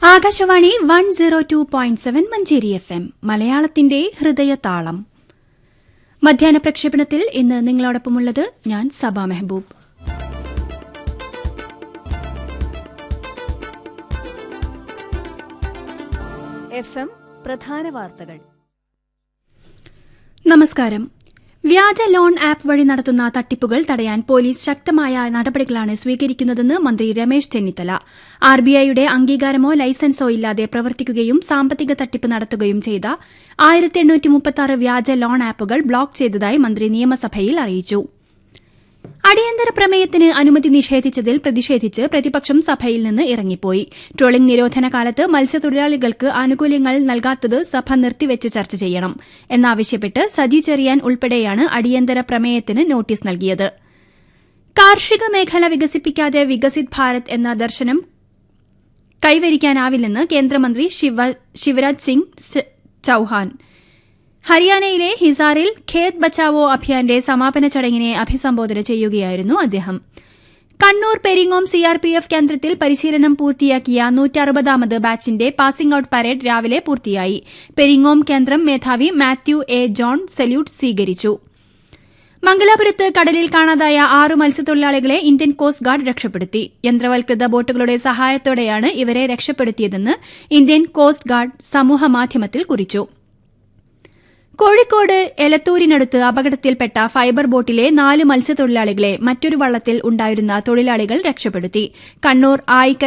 Akashvani one zero two point seven Manjeri F M മലയാളത്തിന്റെ ഹൃദയതാളം മധ്യാഹ്ന പ്രക്ഷേപണത്തിൽ ഇന്ന് നിങ്ങളോടൊപ്പമുള്ളത് ഞാൻ സബ മെഹബൂബ് എഫ് എം പ്രധാന വാർത്തകൾ നമസ്കാരം വ്യാജ ലോൺ ആപ്പ് വഴി നടത്തുന്ന തട്ടിപ്പുകൾ തടയാൻ പോലീസ് ശക്തമായ നടപടികളാണ് സ്വീകരിക്കുന്നതെന്ന് മന്ത്രി രമേശ് ചെന്നിത്തല ആർബിഐയുടെ അംഗീകാരമോ ലൈസൻസോ ഇല്ലാതെ പ്രവർത്തിക്കുകയും സാമ്പത്തിക തട്ടിപ്പ് നടത്തുകയും ചെയ്ത ആയിരത്തി വ്യാജ ലോൺ ആപ്പുകൾ ബ്ലോക്ക് ചെയ്തതായി മന്ത്രി നിയമസഭയിൽ അറിയിച്ചു അടിയന്തര പ്രമേയത്തിന് അനുമതി നിഷേധിച്ചതിൽ പ്രതിഷേധിച്ച് പ്രതിപക്ഷം സഭയിൽ നിന്ന് ഇറങ്ങിപ്പോയി ട്രോളിംഗ് നിരോധന കാലത്ത് മത്സ്യത്തൊഴിലാളികൾക്ക് ആനുകൂല്യങ്ങൾ നൽകാത്തത് സഭ നിർത്തിവെച്ച് ചർച്ച ചെയ്യണം എന്നാവശ്യപ്പെട്ട് സജി ചെറിയാൻ ഉൾപ്പെടെയാണ് അടിയന്തര പ്രമേയത്തിന് നോട്ടീസ് നൽകിയത് കാർഷിക മേഖല വികസിപ്പിക്കാതെ വികസിത് ഭാരത് എന്ന ദർശനം കൈവരിക്കാനാവില്ലെന്ന് കേന്ദ്രമന്ത്രി ശിവരാജ് സിംഗ് ചൌഹാൻ ഹരിയാനയിലെ ഹിസാറിൽ ഖേത് ബച്ചാവോ അഭിയാന്റെ സമാപന ചടങ്ങിനെ അഭിസംബോധന ചെയ്യുകയായിരുന്നു അദ്ദേഹം കണ്ണൂർ പെരിങ്ങോം സിആർപിഎഫ് കേന്ദ്രത്തിൽ പരിശീലനം പൂർത്തിയാക്കിയ നൂറ്ററുപതാമത് ബാച്ചിന്റെ പാസിംഗ് ഔട്ട് പരേഡ് രാവിലെ പൂർത്തിയായി പെരിങ്ങോം കേന്ദ്രം മേധാവി മാത്യു എ ജോൺ സല്യൂട്ട് സ്വീകരിച്ചു മംഗലാപുരത്ത് കടലിൽ കാണാതായ ആറു മത്സ്യത്തൊഴിലാളികളെ ഇന്ത്യൻ കോസ്റ്റ് ഗാർഡ് രക്ഷപ്പെടുത്തി യന്ത്രവൽകൃത ബോട്ടുകളുടെ സഹായത്തോടെയാണ് ഇവരെ രക്ഷപ്പെടുത്തിയതെന്ന് ഇന്ത്യൻ കോസ്റ്റ് ഗാർഡ് സമൂഹമാധ്യമത്തിൽ കുറിച്ചു കോഴിക്കോട് എലത്തൂരിനടുത്ത് അപകടത്തിൽപ്പെട്ട ഫൈബർ ബോട്ടിലെ നാല് മത്സ്യത്തൊഴിലാളികളെ മറ്റൊരു വള്ളത്തിൽ ഉണ്ടായിരുന്ന തൊഴിലാളികൾ രക്ഷപ്പെടുത്തി കണ്ണൂർ ആയിക്കര